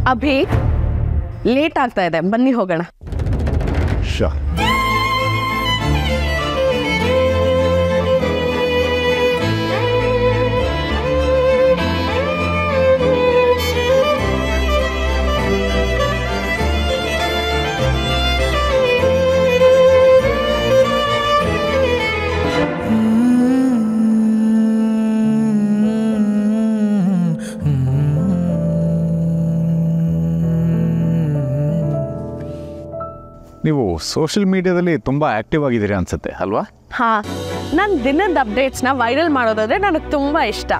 Abhi late ಆಗ್ತಾ ಇದೆ ಬನ್ನಿ ಹೋಗೋಣ ಶಾ ನೀವು ಸೋಷಿಯಲ್ ಮೀಡಿಯಾದಲ್ಲಿ ತುಂಬ ಆ್ಯಕ್ಟಿವ್ ಆಗಿದ್ದೀರಿ ಅನ್ಸುತ್ತೆ ಅಲ್ವಾ ಹಾ ನನ್ನ ದಿನದ ಅಪ್ಡೇಟ್ಸ್ನ ವೈರಲ್ ಮಾಡೋದಾದ್ರೆ ನನಗೆ ತುಂಬ ಇಷ್ಟ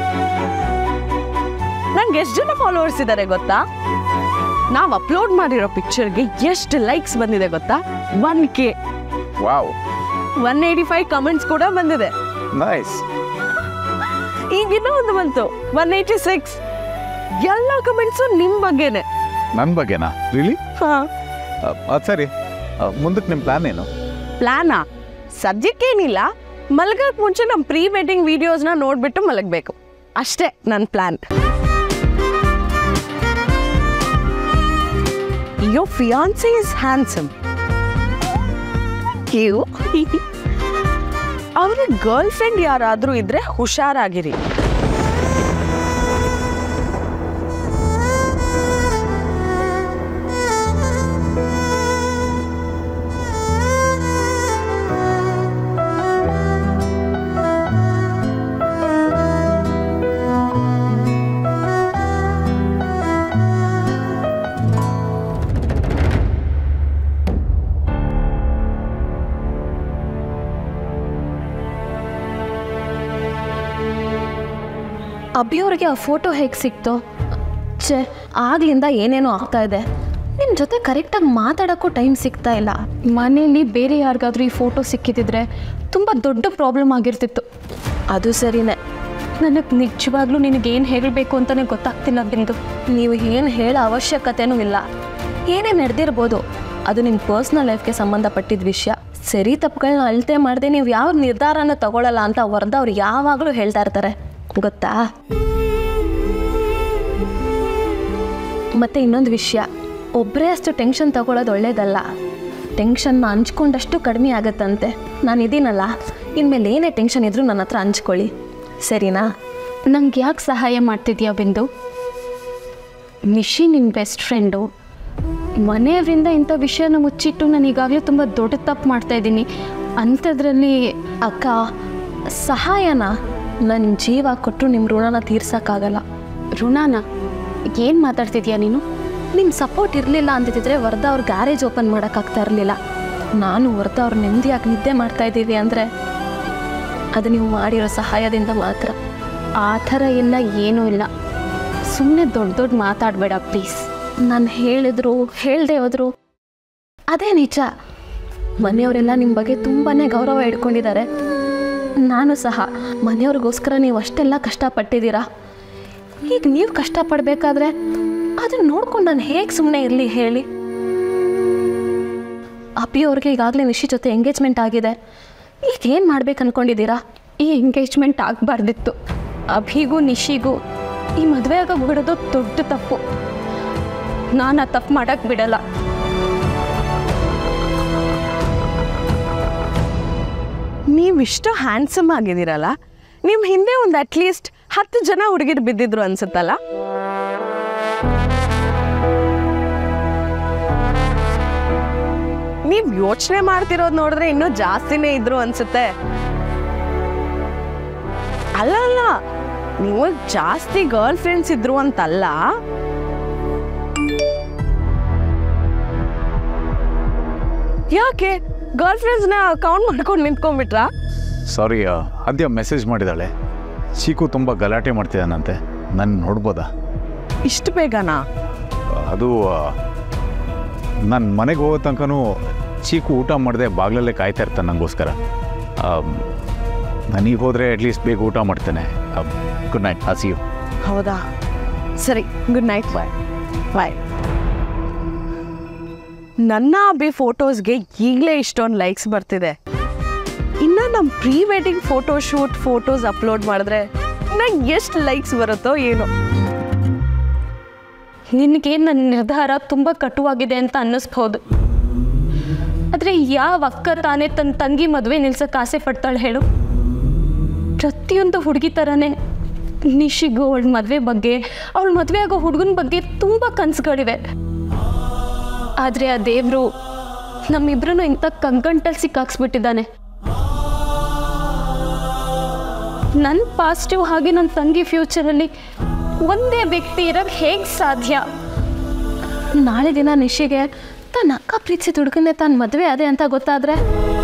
ನಂಗೆ ಎಷ್ಟು ಜನ ಫಾಲೋವರ್ಸ್ ಇದ್ದಾರೆ ಗೊತ್ತಾ ನಾವು ಅಪ್ಲೋಡ್ ಮಾಡಿರೋ ಪಿಕ್ಚರ್ಗೆ ಎಷ್ಟು ಲೈಕ್ಸ್ ಬಂದಿದೆ ಗೊತ್ತಾ one K wow one eighty five comments ಕೂಡ ಬಂದಿದೆ ನೈಸ್ ಈಗ ಇನ್ನೂ ಒಂದು ಬಂತು ಒನ್ ಏಯ್ಟಿ ಸಿಕ್ಸ್ ಎಲ್ಲ ಕಮೆಂಟ್ಸು ನಿಮ್ಮ ಬಗ್ಗೆನೆ ನನ್ನ ಬಗ್ಗೆನಾ ರಿಲಿ ಹಾಂ ಅದು ಸರಿ ಮುಂದಕ್ಕೆ ನಿಮ್ಮ ಪ್ಲ್ಯಾನ್ ಏನು ಪ್ಲಾನಾ ಸದ್ಯಕ್ಕೇನಿಲ್ಲ ಮಲಗಕ್ಕೆ ಮುಂಚೆ ನಮ್ಮ ಪ್ರೀ ವೆಡ್ಡಿಂಗ್ ವಿಡಿಯೋಸ್ನ ನೋಡಿಬಿಟ್ಟು ಮಲಗಬೇಕು ಅಷ್ಟೇ ನನ್ನ plan yo fiance is handsome ಕ್ಯೂ ಅವ್ರ ಗರ್ಲ್ ಫ್ರೆಂಡ್ ಯಾರಾದರೂ ಇದ್ರೆ ಹುಷಾರಾಗಿರಿ ಅಭಿಯವ್ರಿಗೆ ಆ ಫೋಟೋ ಹೇಗೆ ಸಿಕ್ತು ಛೇ ಆಗ್ಲಿಂದ ಏನೇನೋ ಆಗ್ತಾ ಇದೆ ನಿಮ್ಮ ಜೊತೆ ಕರೆಕ್ಟಾಗಿ ಮಾತಾಡೋಕ್ಕೂ ಟೈಮ್ ಸಿಗ್ತಾ ಇಲ್ಲ ಮನೆಯಲ್ಲಿ ಬೇರೆ ಯಾರಿಗಾದ್ರೂ ಈ ಫೋಟೋ ಸಿಕ್ಕಿದ್ರೆ ತುಂಬ ದೊಡ್ಡ ಪ್ರಾಬ್ಲಮ್ ಆಗಿರ್ತಿತ್ತು ಅದು ಸರಿನೇ ನನಗೆ ನಿಜವಾಗ್ಲೂ ನಿನಗೇನು ಹೇಳಬೇಕು ಅಂತಲೇ ಗೊತ್ತಾಗ್ತಿಲ್ಲ ಬಿಂದು ನೀವು ಏನು ಹೇಳೋ ಅವಶ್ಯಕತೆನೂ ಇಲ್ಲ ಏನೇ ನಡೆದಿರ್ಬೋದು ಅದು ನಿಮ್ಮ ಪರ್ಸ್ನಲ್ ಲೈಫ್ಗೆ ಸಂಬಂಧಪಟ್ಟಿದ್ದ ವಿಷಯ ಸರಿ ತಪ್ಪುಗಳನ್ನ ಅಳತೆ ಮಾಡದೆ ನೀವು ಯಾವ ನಿರ್ಧಾರನ ತಗೊಳ್ಳಲ್ಲ ಅಂತ ಅವ್ರು ಯಾವಾಗಲೂ ಹೇಳ್ತಾ ಇರ್ತಾರೆ ಗೊತ್ತಾ ಮತ್ತು ಇನ್ನೊಂದು ವಿಷಯ ಒಬ್ಬರೇ ಅಷ್ಟು ಟೆನ್ಷನ್ ತಗೊಳ್ಳೋದು ಒಳ್ಳೇದಲ್ಲ ಟೆನ್ಷನ್ನ ಹಂಚ್ಕೊಂಡಷ್ಟು ಕಡಿಮೆ ಆಗತ್ತಂತೆ ನಾನು ಇದೀನಲ್ಲ ಇನ್ಮೇಲೆ ಏನೇ ಟೆನ್ಷನ್ ಇದ್ರೂ ನನ್ನ ಹತ್ರ ಹಂಚ್ಕೊಳ್ಳಿ ಸರಿನಾ ನಂಗೆ ಯಾಕೆ ಸಹಾಯ ಮಾಡ್ತಿದ್ಯಾ ಬಿಂದು ನಿಶಿ ನಿನ್ನ ಬೆಸ್ಟ್ ಫ್ರೆಂಡು ಮನೆಯವರಿಂದ ಇಂಥ ವಿಷಯನ ಮುಚ್ಚಿಟ್ಟು ನಾನು ಈಗಾಗಲೇ ತುಂಬ ದೊಡ್ಡ ತಪ್ಪು ಮಾಡ್ತಾ ಇದ್ದೀನಿ ಅಂಥದ್ರಲ್ಲಿ ಅಕ್ಕ ಸಹಾಯನ ನನ್ನ ಜೀವ ಕೊಟ್ಟರು ನಿಮ್ಮ ಋಣನ ತೀರ್ಸೋಕ್ಕಾಗಲ್ಲ ಋಣನ ಏನು ಮಾತಾಡ್ತಿದ್ಯಾ ನೀನು ನಿಮ್ಮ ಸಪೋರ್ಟ್ ಇರಲಿಲ್ಲ ಅಂತಿದ್ರೆ ವರದಾ ಅವ್ರ ಗ್ಯಾರೇಜ್ ಓಪನ್ ಮಾಡೋಕ್ಕಾಗ್ತಾ ಇರಲಿಲ್ಲ ನಾನು ವರದಾ ಅವ್ರು ನೆಮ್ಮದಿಯಾಗಿ ನಿದ್ದೆ ಮಾಡ್ತಾ ಇದ್ದೀವಿ ಅಂದರೆ ಅದು ನೀವು ಮಾಡಿರೋ ಸಹಾಯದಿಂದ ಮಾತ್ರ ಆ ಥರ ಎಲ್ಲ ಏನೂ ಇಲ್ಲ ಸುಮ್ಮನೆ ದೊಡ್ಡ ದೊಡ್ಡ ಮಾತಾಡಬೇಡ ಪ್ಲೀಸ್ ನಾನು ಹೇಳಿದ್ರು ಹೇಳ್ದೆ ಹೋದ್ರು ಅದೇ ನಿಜ ಮನೆಯವರೆಲ್ಲ ನಿಮ್ಮ ಬಗ್ಗೆ ತುಂಬಾ ಗೌರವ ಇಟ್ಕೊಂಡಿದ್ದಾರೆ ನಾನು ಸಹ ಮನೆಯವ್ರಿಗೋಸ್ಕರ ನೀವು ಅಷ್ಟೆಲ್ಲ ಕಷ್ಟಪಟ್ಟಿದ್ದೀರಾ ಈಗ ನೀವು ಕಷ್ಟಪಡಬೇಕಾದ್ರೆ ಅದನ್ನ ನೋಡ್ಕೊಂಡು ನಾನು ಹೇಗೆ ಸುಮ್ಮನೆ ಇರಲಿ ಹೇಳಿ ಅಪ್ಪಿ ಅವ್ರಿಗೆ ಈಗಾಗಲೇ ನಿಶಿ ಜೊತೆ ಎಂಗೇಜ್ಮೆಂಟ್ ಆಗಿದೆ ಈಗ ಏನು ಮಾಡ್ಬೇಕು ಅನ್ಕೊಂಡಿದ್ದೀರಾ ಈ ಎಂಗೇಜ್ಮೆಂಟ್ ಆಗಬಾರ್ದಿತ್ತು ಅಭಿಗೂ ನಿಶಿಗೂ ಈ ಮದುವೆ ಆಗೋಕೆ ಬಿಡೋದು ದೊಡ್ಡ ತಪ್ಪು ನಾನು ಆ ತಪ್ಪು ಮಾಡೋಕ್ಕೆ ಬಿಡಲ್ಲ ನೀವಿಷ್ಟು ಹ್ಯಾಂಡ್ಸಮ್ ಆಗಿದ್ದೀರಲ್ಲ ನಿಮ್ಮ ಹಿಂದೆ ಒಂದು ಅಟ್ಲೀಸ್ಟ್ ಹತ್ತು ಜನ ಹುಡುಗಿರು ಬಿದ್ದಿದ್ರು ಅನ್ಸುತ್ತಲ್ಲ ನೀವು ಯೋಚನೆ ಮಾಡ್ತಿರೋದು ನೋಡಿದ್ರೆ ಇನ್ನೂ ಜಾಸ್ತಿನೇ ಇದ್ರು ಅನ್ಸುತ್ತೆ ಅಲ್ಲ ಅಲ್ಲ ನೀವು ಜಾಸ್ತಿ ಗರ್ಲ್ ಫ್ರೆಂಡ್ಸ್ ಇದ್ರು ಅಂತಲ್ಲ ಯಾಕೆ ಗರ್ಲ್ ಫ್ರೆಂಡ್ಸ್ನ ಕೌಂಟ್ ಮಾಡ್ಕೊಂಡು ನಿಂತ್ಕೊಂಡ್ಬಿಟ್ರಾ ಸಾರಿ ಅದ್ಯ ಮೆಸೇಜ್ ಮಾಡಿದಾಳೆ ಚೀಕು ತುಂಬ ಗಲಾಟೆ ಮಾಡ್ತಿದ್ದಾನಂತೆ ನಾನು ನೋಡ್ಬೋದಾ ಇಷ್ಟು ಬೇಗನಾ ಅದು ನಾನು ಮನೆಗೆ ಹೋಗೋ ತನಕನೂ ಚೀಕು ಊಟ ಮಾಡದೆ ಬಾಗಿಲಲ್ಲೇ ಕಾಯ್ತಾ ಇರ್ತಾನೆ ನನಗೋಸ್ಕರ ನನಗೆ ಹೋದರೆ ಅಟ್ಲೀಸ್ಟ್ ಬೇಗ ಊಟ ಮಾಡ್ತೇನೆ ಗುಡ್ ನೈಟ್ ಹಸಿ ಯು ಹೌದಾ ಸರಿ ಗುಡ್ ನೈಟ್ ಬಾಯ್ ಬಾಯ್ ನನ್ನ ಅಬ್ಬಿ ಫೋಟೋಸ್ಗೆ ಈಗಲೇ ಇಷ್ಟೊಂದು ಲೈಕ್ಸ್ ಬರ್ತಿದೆ ಇನ್ನು ನಮ್ಮ pre wedding photo shoot photos upload ಮಾಡಿದ್ರೆ ನಂಗೆ ಎಷ್ಟು ಲೈಕ್ಸ್ ಬರುತ್ತೋ ಏನೋ ನಿನಗೆ ನನ್ನ ನಿರ್ಧಾರ ತುಂಬ ಕಟುವಾಗಿದೆ ಅಂತ ಅನ್ನಿಸ್ಬೋದು ಆದರೆ ಯಾವ ಅಕ್ಕ ತಾನೇ ತನ್ನ ತಂಗಿ ಮದುವೆ ನಿಲ್ಸಕ್ಕೆ ಆಸೆ ಪಡ್ತಾಳೆ ಹೇಳು ಪ್ರತಿಯೊಂದು ಹುಡುಗಿ ಥರನೇ ನಿಶಿಗೂ ಅವಳ ಮದುವೆ ಬಗ್ಗೆ ಅವಳ ಮದುವೆ ಆಗೋ ಹುಡುಗನ ಬಗ್ಗೆ ತುಂಬ ಕನಸುಗಳಿವೆ ಆದರೆ ಆ ದೇವರು ನಮ್ಮಿಬ್ರನ್ನು ಇಂಥ ಕಂಕಂಟಲ್ಲಿ ಸಿಕ್ಕಾಕ್ಸ್ಬಿಟ್ಟಿದ್ದಾನೆ ನನ್ನ ಪಾಸಿಟಿವ್ ಹಾಗೆ ನನ್ನ ತಂಗಿ ಫ್ಯೂಚರಲ್ಲಿ ಒಂದೇ ವ್ಯಕ್ತಿ ಇರೋಕ್ಕೆ ಹೇಗೆ ಸಾಧ್ಯ ನಾಳೆ ದಿನ ನಿಶಿಗೆ ತನ್ನ ಅಕ್ಕ ಪ್ರೀತಿಸಿ ಹುಡುಗನ್ನೇ ತಾನು ಮದುವೆ ಅದೇ ಅಂತ ಗೊತ್ತಾದರೆ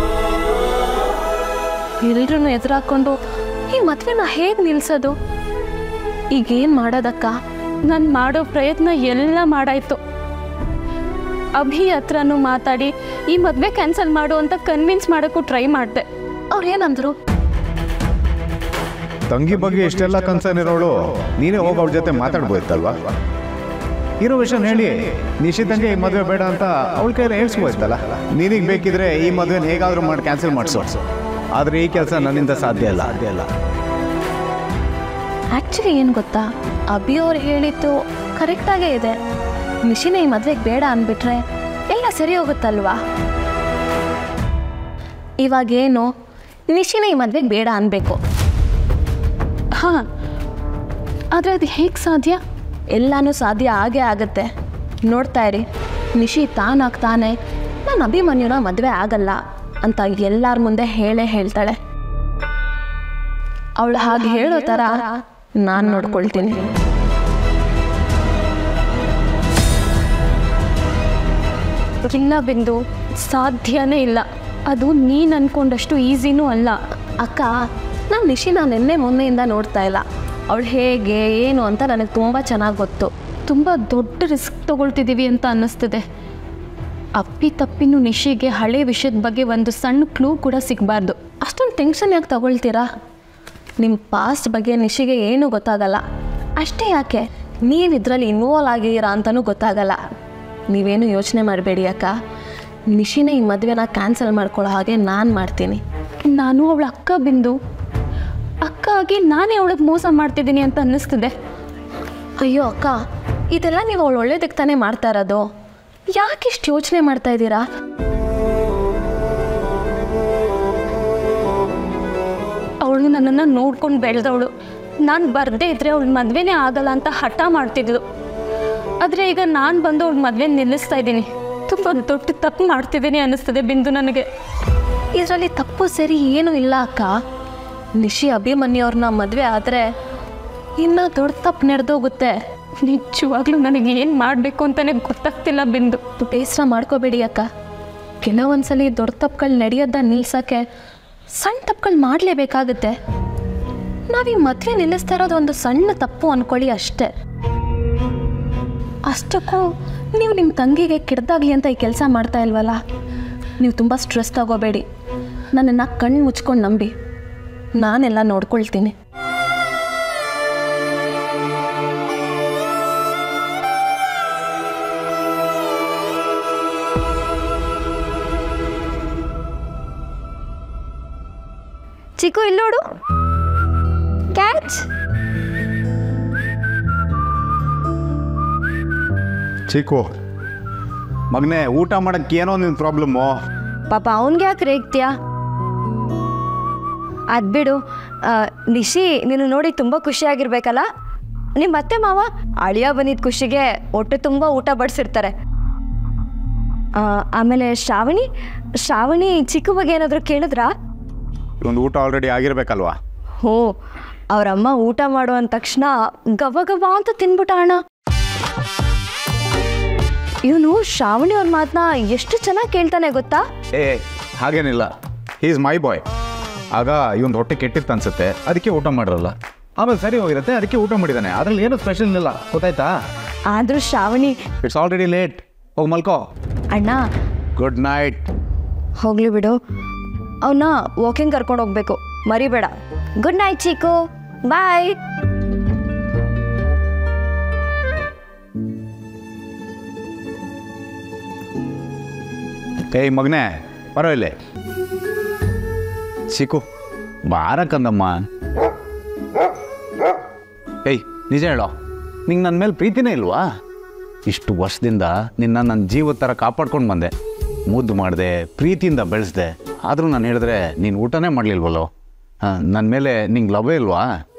ಎಲ್ರೂ ಎದುರಾಕೊಂಡು ಈ ಮದುವೆನ ಹೇಗೆ ನಿಲ್ಸೋದು ಈಗೇನು ಮಾಡೋದಕ್ಕ ನಾನು ಮಾಡೋ ಪ್ರಯತ್ನ ಎಲ್ಲ ಮಾಡಾಯ್ತು ಅಭಿ ಹತ್ರನೂ ಮಾತಾಡಿ ಈ ಮದುವೆ ಕ್ಯಾನ್ಸಲ್ ಮಾಡು ಅಂತ ಕನ್ವಿನ್ಸ್ ಮಾಡೋಕ್ಕೂ ಟ್ರೈ ಮಾಡಿದೆ ಅವ್ರು ಏನಂದ್ರು ತಂಗಿ ಬಗ್ಗೆ ಇಷ್ಟೆಲ್ಲ ಕನ್ಸರ್ನ್ ಇರೋಳು ನೀನೇ ಹೋಗಿ ಅವ್ರ ಜೊತೆ ಮಾತಾಡ್ಬೋಯ್ತಲ್ವಾ ಇರೋ ವಿಷಯ ಹೇಳಿ ನಿಶ್ಚಿತಂಗೆ ಈ ಮದುವೆ ಬೇಡ ಅಂತ ಅವಳ ಕೈಯಲ್ಲಿ ಹೇಳ್ಸ್ಬೋಯ್ತಲ್ಲ ನಿನಗೆ ಬೇಕಿದ್ರೆ ಈ ಮದುವೆನ ಹೇಗಾದರೂ ಮಾಡಿ ಕ್ಯಾನ್ಸಲ್ ಮಾಡಿಸೋ ಆದರೆ ಈ ಕೆಲಸ ನನ್ನಿಂದ ಸಾಧ್ಯ ಇಲ್ಲ ಸಾಧ್ಯ ಇಲ್ಲ ಆ್ಯಕ್ಚುಲಿ ಏನು ಗೊತ್ತಾ ಅಭಿ ಅವ್ರು ಹೇಳಿದ್ದು ಕರೆಕ್ಟಾಗೇ ಇದೆ ನಿಶಿನ ಈ ಮದುವೆಗೆ ಬೇಡ ಅಂದ್ಬಿಟ್ರೆ ಎಲ್ಲ ಸರಿ ಹೋಗುತ್ತಲ್ವಾ ಇವಾಗೇನು ನಿಶಿನ ಈ ಮದುವೆಗೆ ಬೇಡ ಅನ್ಬೇಕು ಹಾಂ ಆದರೆ ಅದು ಹೇಗೆ ಸಾಧ್ಯ ಎಲ್ಲನೂ ಸಾಧ್ಯ ಆಗೇ ಆಗುತ್ತೆ ನೋಡ್ತಾ ಇರಿ ನಿಶಿ ತಾನಾಗ್ತಾನೆ ನಾನು ಅಭಿಮನ್ಯುನ ಮದುವೆ ಆಗಲ್ಲ ಅಂತ ಎಲ್ಲರ ಮುಂದೆ ಹೇಳೇ ಹೇಳ್ತಾಳೆ ಅವಳು ಹಾಗೆ ಹೇಳೋ ಥರ ನಾನು ನೋಡ್ಕೊಳ್ತೀನಿ ಇಲ್ಲ ಬಿಂದು ಸಾಧ್ಯನೇ ಇಲ್ಲ ಅದು ನೀನು ಅನ್ಕೊಂಡಷ್ಟು ಈಸಿನೂ ಅಲ್ಲ ಅಕ್ಕ ನಾನು ನಿಶಿನ ನಿನ್ನೆ ಮೊನ್ನೆಯಿಂದ ನೋಡ್ತಾ ಇಲ್ಲ ಅವಳು ಹೇಗೆ ಏನು ಅಂತ ನನಗೆ ತುಂಬ ಚೆನ್ನಾಗಿ ಗೊತ್ತು ತುಂಬ ದೊಡ್ಡ ರಿಸ್ಕ್ ತಗೊಳ್ತಿದ್ದೀವಿ ಅಂತ ಅನ್ನಿಸ್ತಿದೆ ಅಪ್ಪಿ ತಪ್ಪಿನೂ ನಿಶಿಗೆ ಹಳೆ ವಿಷಯದ ಬಗ್ಗೆ ಒಂದು ಸಣ್ಣ ಕ್ಲೂ ಕೂಡ ಸಿಗಬಾರ್ದು ಅಷ್ಟೊಂದು ಟೆನ್ಷನ್ ಯಾಕೆ ತಗೊಳ್ತೀರಾ ನಿಮ್ಮ ಪಾಸ್ಟ್ ಬಗ್ಗೆ ನಿಶಿಗೆ ಏನೂ ಗೊತ್ತಾಗಲ್ಲ ಅಷ್ಟೇ ಯಾಕೆ ನೀವು ಇದರಲ್ಲಿ ಇನ್ವಾಲ್ವ್ ಆಗಿದ್ದೀರಾ ಅಂತಲೂ ಗೊತ್ತಾಗಲ್ಲ ನೀವೇನು ಯೋಚನೆ ಮಾಡಬೇಡಿ ಅಕ್ಕ ನಿಶಿನ ಈ ಮದುವೆನ ಕ್ಯಾನ್ಸಲ್ ಮಾಡ್ಕೊಳ್ಳೋ ಹಾಗೆ ನಾನು ಮಾಡ್ತೀನಿ ನಾನು ಅವಳ ಅಕ್ಕ ಬಿಂದು ಅಕ್ಕ ಆಗಿ ನಾನೇ ಅವಳಿಗೆ ಮೋಸ ಮಾಡ್ತಿದ್ದೀನಿ ಅಂತ ಅನ್ನಿಸ್ತಿದೆ ಅಯ್ಯೋ ಅಕ್ಕ ಇದೆಲ್ಲ ನೀವು ಅವಳು ಒಳ್ಳೇದಕ್ಕೆ ತಾನೇ ಮಾಡ್ತಾ ಇರೋದು ಯಾಕಿಷ್ಟು ಯೋಚನೆ ಮಾಡ್ತಾ ಇದ್ದೀರಾ ಅವಳು ನನ್ನನ್ನು ನೋಡ್ಕೊಂಡು ಬೆಳೆದವಳು ನಾನು ಬರದೇ ಇದ್ರೆ ಅವಳ ಮದುವೆನೇ ಆಗಲ್ಲ ಅಂತ ಹಠ ಮಾಡ್ತಿದ್ಳು ಆದರೆ ಈಗ ನಾನು ಬಂದು ಅವಳ ಮದುವೆ ನಿಲ್ಲಿಸ್ತಾ ಇದ್ದೀನಿ ತುಂಬ ದೊಡ್ಡ ತಪ್ಪು ಮಾಡ್ತಿದ್ದೀನಿ ಅನ್ನಿಸ್ತದೆ ಬಿಂದು ನನಗೆ ಇದರಲ್ಲಿ ತಪ್ಪು ಸರಿ ಏನೂ ಇಲ್ಲ ಅಕ್ಕ ನಿಶಿ ಅಭಿಮನ್ಯವ್ರನ್ನ ಮದುವೆ ಆದರೆ ಇನ್ನೂ ದೊಡ್ಡ ತಪ್ಪು ನಡೆದೋಗುತ್ತೆ ನಿಜವಾಗ್ಲೂ ನನಗೆ ಏನು ಮಾಡಬೇಕು ಅಂತಲೇ ಗೊತ್ತಾಗ್ತಿಲ್ಲ ಬಿಂದು ಬೇಸರ ಮಾಡ್ಕೋಬೇಡಿ ಅಕ್ಕ ಕೆಲವೊಂದ್ಸಲಿ ದೊಡ್ಡ ತಪ್ಪುಗಳು ನಡೆಯೋದ ನಿಲ್ಸೋಕ್ಕೆ ಸಣ್ಣ ತಪ್ಪುಗಳು ಮಾಡಲೇಬೇಕಾಗುತ್ತೆ ನಾವು ಈ ಮದುವೆ ನಿಲ್ಲಿಸ್ತಾ ಇರೋದು ಒಂದು ಸಣ್ಣ ತಪ್ಪು ಅಂದ್ಕೊಳ್ಳಿ ಅಷ್ಟೇ ಅಷ್ಟಕ್ಕೂ ನೀವು ನಿಮ್ಮ ತಂಗಿಗೆ ಕೆಡ್ದಾಗ್ಲಿ ಅಂತ ಈ ಕೆಲಸ ಮಾಡ್ತಾ ಇಲ್ವಲ್ಲ ನೀವು ತುಂಬ ಸ್ಟ್ರೆಸ್ ತಗೋಬೇಡಿ ನನ್ನನ್ನು ಕಣ್ಣು ಮುಚ್ಕೊಂಡು ನಂಬಿ ನಾನೆಲ್ಲ ನೋಡ್ಕೊಳ್ತೀನಿ ಚಿಕ್ಕು ಇಲ್ಲೋಡು ಕ್ಯಾಚ್ ಚಿಕ್ಕು ಮಗನೇ ಊಟ ಮಾಡಕ್ಕೆ ಏನೋ ನಿನ್ನ ಪ್ರಾಬ್ಲಮ್ಮು ಪಾಪ ಅವನಿಗೆ ಯಾಕೆ ರೇಗ್ತೀಯಾ ಅದು ಬಿಡು ಆ, ನಿಶಿ ನೀನು ನೋಡಿ ತುಂಬ ಖುಷಿಯಾಗಿರ್ಬೇಕಲ್ಲ ನಿಮ್ಮ ಅತ್ತೆ ಮಾವ ಅಳಿಯ ಬಂದಿದ್ದ ಖುಷಿಗೆ ಹೊಟ್ಟೆ ತುಂಬ ಊಟ ಬಡಿಸಿರ್ತಾರೆ ಆಮೇಲೆ ಶ್ರಾವಣಿ ಶ್ರಾವಣಿ ಚಿಕ್ಕ ಬಗ್ಗೆ ಏನಾದರೂ ಕೇಳಿದ್ರಾ ಒಂದು ಊಟ ಆಲ್ರೆಡಿ ಆಗಿರ್ಬೇಕಲ್ವಾ ಹ್ಞೂ ಅವರಮ್ಮ ಊಟ ಮಾಡೋ ಅಂದ ತಕ್ಷಣ ಗವ ಗವ ಅಂತ ತಿನ್ಬಿಟ್ಟ ಅಣ್ಣ ಇವನು ಶ್ರಾವಣಿ ಅವ್ರ ಮಾತನ್ನ ಎಷ್ಟು ಚೆನ್ನಾಗಿ ಕೇಳ್ತಾನೆ ಗೊತ್ತಾ ಏ ಹಾಗೇನಿಲ್ಲ ಈಸ್ ಮೈ ಬಾಯ್ ಆಗ ಇವನ್ ಹೊಟ್ಟೆ ಕೆಟ್ಟಿತ್ತು ಅನ್ಸುತ್ತೆ ಅದಕ್ಕೆ ಊಟ ಮಾಡಿರಲ್ಲ ಆಮೇಲೆ ಸರಿ ಹೋಗಿರುತ್ತೆ ಅದಕ್ಕೆ ಊಟ ಮಾಡಿದ್ದಾನೆ ಅದ್ರಲ್ಲಿ ಏನು ಸ್ಪೆಷಲ್ ಇಲ್ಲ ಗೊತ್ತಾಯ್ತಾ ಆದರೂ ಶ್ರಾವಣಿ ಇಟ್ಸ್ ಆಲ್ರೆಡಿ ಲೇಟ್ ಹೋಗಿ ಮಲ್ಕೋ ಅಣ್ಣ ಗುಡ್ ನೈಟ್ ಹೋಗ್ಲಿ ಬಿಡು ಅವನ್ನ ವಾಕಿಂಗ್ ಕರ್ಕೊಂಡು ಹೋಗ್ಬೇಕು ಮರಿಬೇಡ ಗುಡ್ ನೈಟ್ ಚೀಕು ಬಾಯ್ ಏಯ್ ಮಗನೇ ಪರವಾಗಿಲ್ಲ ಸಿಕ್ಕು ಬಾರಕ್ಕಂದಮ್ಮ ಏಯ್ ನಿಜ ಹೇಳೋ ನಿಂಗೆ ನನ್ನ ಮೇಲೆ ಪ್ರೀತಿನೇ ಇಲ್ವಾ ಇಷ್ಟು ವರ್ಷದಿಂದ ನಿನ್ನ ನನ್ನ ಜೀವದ ಥರ ಕಾಪಾಡ್ಕೊಂಡು ಬಂದೆ ಮುದ್ದು ಮಾಡಿದೆ ಪ್ರೀತಿಯಿಂದ ಬೆಳೆಸ್ದೆ ಆದರೂ ನಾನು ಹೇಳಿದ್ರೆ ನೀನು ಊಟನೇ ಮಾಡಲಿಲ್ವಲ್ಲೋ ನನ್ನ ಮೇಲೆ ನಿಂಗೆ ಲಭ ಇಲ್ವಾ